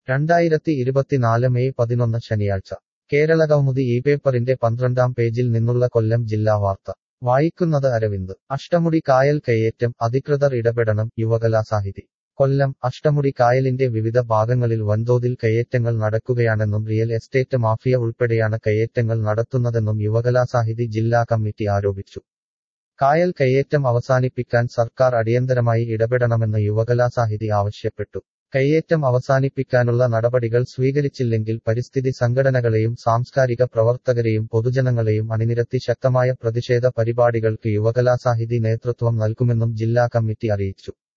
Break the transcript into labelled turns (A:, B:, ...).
A: രണ്ടായിരത്തി ഇരുപത്തിനാല് മെയ് പതിനൊന്ന് ശനിയാഴ്ച കേരള കൗമുദി ഈ പേപ്പറിന്റെ പന്ത്രണ്ടാം പേജിൽ നിന്നുള്ള കൊല്ലം ജില്ലാ വാർത്ത വായിക്കുന്നത് അരവിന്ദ് അഷ്ടമുടി കായൽ കയ്യേറ്റം അധികൃതർ ഇടപെടണം യുവകലാസാഹിതി കൊല്ലം അഷ്ടമുടി കായലിന്റെ വിവിധ ഭാഗങ്ങളിൽ വൻതോതിൽ കയ്യേറ്റങ്ങൾ നടക്കുകയാണെന്നും റിയൽ എസ്റ്റേറ്റ് മാഫിയ ഉൾപ്പെടെയാണ് കയ്യേറ്റങ്ങൾ നടത്തുന്നതെന്നും യുവകലാസാഹിതി ജില്ലാ കമ്മിറ്റി ആരോപിച്ചു കായൽ കയ്യേറ്റം അവസാനിപ്പിക്കാൻ സർക്കാർ അടിയന്തരമായി ഇടപെടണമെന്ന് യുവകലാസാഹിതി ആവശ്യപ്പെട്ടു കയ്യേറ്റം അവസാനിപ്പിക്കാനുള്ള നടപടികൾ സ്വീകരിച്ചില്ലെങ്കിൽ പരിസ്ഥിതി സംഘടനകളെയും സാംസ്കാരിക പ്രവർത്തകരെയും പൊതുജനങ്ങളെയും അണിനിരത്തി ശക്തമായ പ്രതിഷേധ പരിപാടികൾക്ക് യുവകലാസാഹിതി നേതൃത്വം നൽകുമെന്നും ജില്ലാ കമ്മിറ്റി അറിയിച്ചു